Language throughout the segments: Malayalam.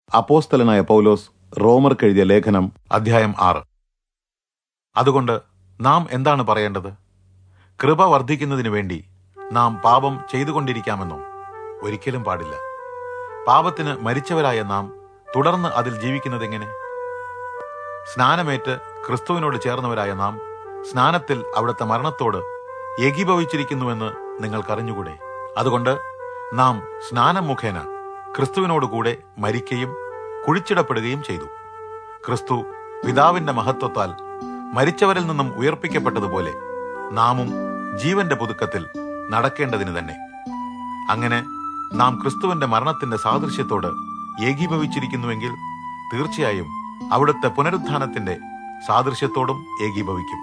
അപ്പോസ്തലനായ പൗലോസ് റോമർക്ക് എഴുതിയ ലേഖനം അധ്യായം ആറ് അതുകൊണ്ട് നാം എന്താണ് പറയേണ്ടത് കൃപ വർദ്ധിക്കുന്നതിനു വേണ്ടി നാം പാപം ചെയ്തുകൊണ്ടിരിക്കാമെന്നോ ഒരിക്കലും പാടില്ല പാപത്തിന് മരിച്ചവരായ നാം തുടർന്ന് അതിൽ ജീവിക്കുന്നതെങ്ങനെ സ്നാനമേറ്റ് ക്രിസ്തുവിനോട് ചേർന്നവരായ നാം സ്നാനത്തിൽ അവിടുത്തെ മരണത്തോട് ഏകീഭവിച്ചിരിക്കുന്നുവെന്ന് നിങ്ങൾക്കറിഞ്ഞുകൂടെ അതുകൊണ്ട് നാം സ്നാനം മുഖേന ക്രിസ്തുവിനോടുകൂടെ മരിക്കുകയും കുഴിച്ചിടപ്പെടുകയും ചെയ്തു ക്രിസ്തു പിതാവിന്റെ മഹത്വത്താൽ മരിച്ചവരിൽ നിന്നും ഉയർപ്പിക്കപ്പെട്ടതുപോലെ നാമും ജീവന്റെ പുതുക്കത്തിൽ നടക്കേണ്ടതിന് തന്നെ അങ്ങനെ നാം ക്രിസ്തുവിന്റെ മരണത്തിന്റെ സാദൃശ്യത്തോട് ഏകീഭവിച്ചിരിക്കുന്നുവെങ്കിൽ തീർച്ചയായും അവിടുത്തെ പുനരുത്ഥാനത്തിന്റെ സാദൃശ്യത്തോടും ഏകീഭവിക്കും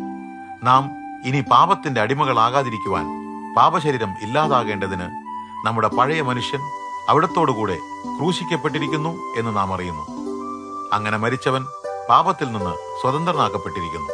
നാം ഇനി പാപത്തിന്റെ അടിമകളാകാതിരിക്കുവാൻ പാപശരീരം ഇല്ലാതാകേണ്ടതിന് നമ്മുടെ പഴയ മനുഷ്യൻ അവിടത്തോടുകൂടെ ക്രൂശിക്കപ്പെട്ടിരിക്കുന്നു എന്ന് നാം അറിയുന്നു അങ്ങനെ മരിച്ചവൻ പാപത്തിൽ നിന്ന് സ്വതന്ത്രനാക്കപ്പെട്ടിരിക്കുന്നു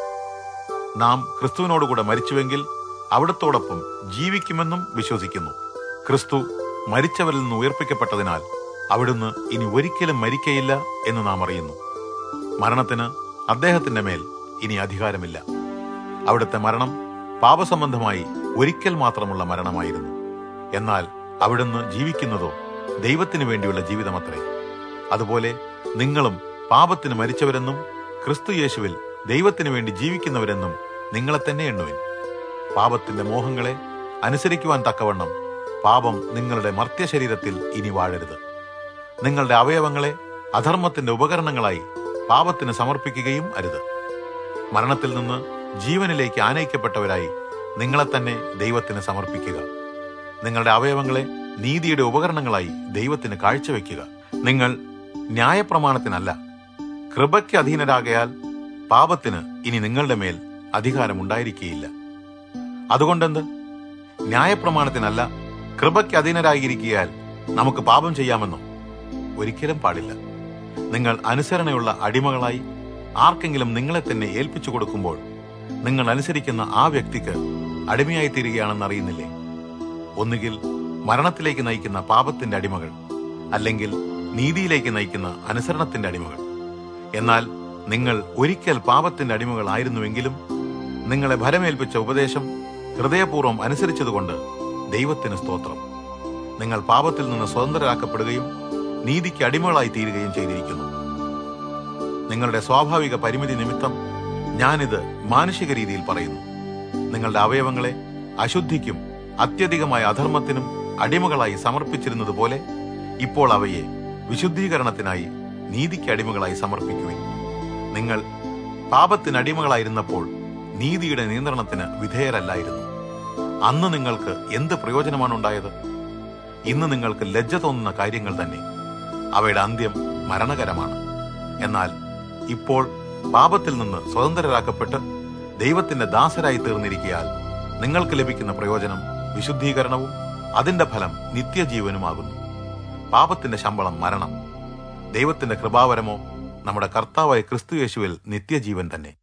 നാം ക്രിസ്തുവിനോടുകൂടെ മരിച്ചുവെങ്കിൽ അവിടത്തോടൊപ്പം ജീവിക്കുമെന്നും വിശ്വസിക്കുന്നു ക്രിസ്തു മരിച്ചവരിൽ നിന്ന് ഉയർപ്പിക്കപ്പെട്ടതിനാൽ അവിടുന്ന് ഇനി ഒരിക്കലും മരിക്കയില്ല എന്ന് നാം അറിയുന്നു മരണത്തിന് അദ്ദേഹത്തിന്റെ മേൽ ഇനി അധികാരമില്ല അവിടുത്തെ മരണം പാപസംബന്ധമായി ഒരിക്കൽ മാത്രമുള്ള മരണമായിരുന്നു എന്നാൽ അവിടുന്ന് ജീവിക്കുന്നതോ ദൈവത്തിനു വേണ്ടിയുള്ള ജീവിതമത്രേ അതുപോലെ നിങ്ങളും പാപത്തിന് മരിച്ചവരെന്നും ക്രിസ്തു യേശുവിൽ ദൈവത്തിനു വേണ്ടി ജീവിക്കുന്നവരെന്നും നിങ്ങളെ തന്നെ എണ്ണുവിൻ പാപത്തിന്റെ മോഹങ്ങളെ അനുസരിക്കുവാൻ തക്കവണ്ണം പാപം നിങ്ങളുടെ മർത്യശരീരത്തിൽ ഇനി വാഴരുത് നിങ്ങളുടെ അവയവങ്ങളെ അധർമ്മത്തിന്റെ ഉപകരണങ്ങളായി പാപത്തിന് സമർപ്പിക്കുകയും അരുത് മരണത്തിൽ നിന്ന് ജീവനിലേക്ക് ആനയിക്കപ്പെട്ടവരായി നിങ്ങളെ തന്നെ ദൈവത്തിന് സമർപ്പിക്കുക നിങ്ങളുടെ അവയവങ്ങളെ നീതിയുടെ ഉപകരണങ്ങളായി ദൈവത്തിന് കാഴ്ചവെക്കുക നിങ്ങൾ ന്യായപ്രമാണത്തിനല്ല കൃപയ്ക്ക് അധീനരാകയാൽ പാപത്തിന് ഇനി നിങ്ങളുടെ മേൽ അധികാരമുണ്ടായിരിക്കുകയില്ല അതുകൊണ്ടെന്ത് ന്യായപ്രമാണത്തിനല്ല കൃപയ്ക്ക് അധീനരായിരിക്കിയാൽ നമുക്ക് പാപം ചെയ്യാമെന്നോ ഒരിക്കലും പാടില്ല നിങ്ങൾ അനുസരണയുള്ള അടിമകളായി ആർക്കെങ്കിലും നിങ്ങളെ തന്നെ ഏൽപ്പിച്ചു കൊടുക്കുമ്പോൾ നിങ്ങൾ അനുസരിക്കുന്ന ആ വ്യക്തിക്ക് അടിമയായി തീരുകയാണെന്ന് അറിയുന്നില്ലേ ഒന്നുകിൽ മരണത്തിലേക്ക് നയിക്കുന്ന പാപത്തിന്റെ അടിമകൾ അല്ലെങ്കിൽ നീതിയിലേക്ക് നയിക്കുന്ന അനുസരണത്തിന്റെ അടിമകൾ എന്നാൽ നിങ്ങൾ ഒരിക്കൽ പാപത്തിന്റെ അടിമകളായിരുന്നുവെങ്കിലും നിങ്ങളെ ഭരമേൽപ്പിച്ച ഉപദേശം ഹൃദയപൂർവ്വം അനുസരിച്ചതുകൊണ്ട് ദൈവത്തിന് സ്തോത്രം നിങ്ങൾ പാപത്തിൽ നിന്ന് സ്വതന്ത്രരാക്കപ്പെടുകയും നീതിക്ക് അടിമകളായി തീരുകയും ചെയ്തിരിക്കുന്നു നിങ്ങളുടെ സ്വാഭാവിക പരിമിതി നിമിത്തം ഞാനിത് മാനുഷിക രീതിയിൽ പറയുന്നു നിങ്ങളുടെ അവയവങ്ങളെ അശുദ്ധിക്കും അത്യധികമായ അധർമ്മത്തിനും അടിമകളായി സമർപ്പിച്ചിരുന്നതുപോലെ ഇപ്പോൾ അവയെ വിശുദ്ധീകരണത്തിനായി നീതിക്ക് അടിമകളായി സമർപ്പിക്കുവിൻ നിങ്ങൾ പാപത്തിന് അടിമകളായിരുന്നപ്പോൾ നീതിയുടെ നിയന്ത്രണത്തിന് വിധേയരല്ലായിരുന്നു അന്ന് നിങ്ങൾക്ക് എന്ത് പ്രയോജനമാണ് ഉണ്ടായത് ഇന്ന് നിങ്ങൾക്ക് ലജ്ജ തോന്നുന്ന കാര്യങ്ങൾ തന്നെ അവയുടെ അന്ത്യം മരണകരമാണ് എന്നാൽ ഇപ്പോൾ പാപത്തിൽ നിന്ന് സ്വതന്ത്രരാക്കപ്പെട്ട് ദൈവത്തിന്റെ ദാസരായി തീർന്നിരിക്കയാൽ നിങ്ങൾക്ക് ലഭിക്കുന്ന പ്രയോജനം വിശുദ്ധീകരണവും അതിന്റെ ഫലം നിത്യജീവനുമാകുന്നു പാപത്തിന്റെ ശമ്പളം മരണം ദൈവത്തിന്റെ കൃപാവരമോ നമ്മുടെ കർത്താവായ ക്രിസ്തു യേശുവിൽ നിത്യജീവൻ തന്നെ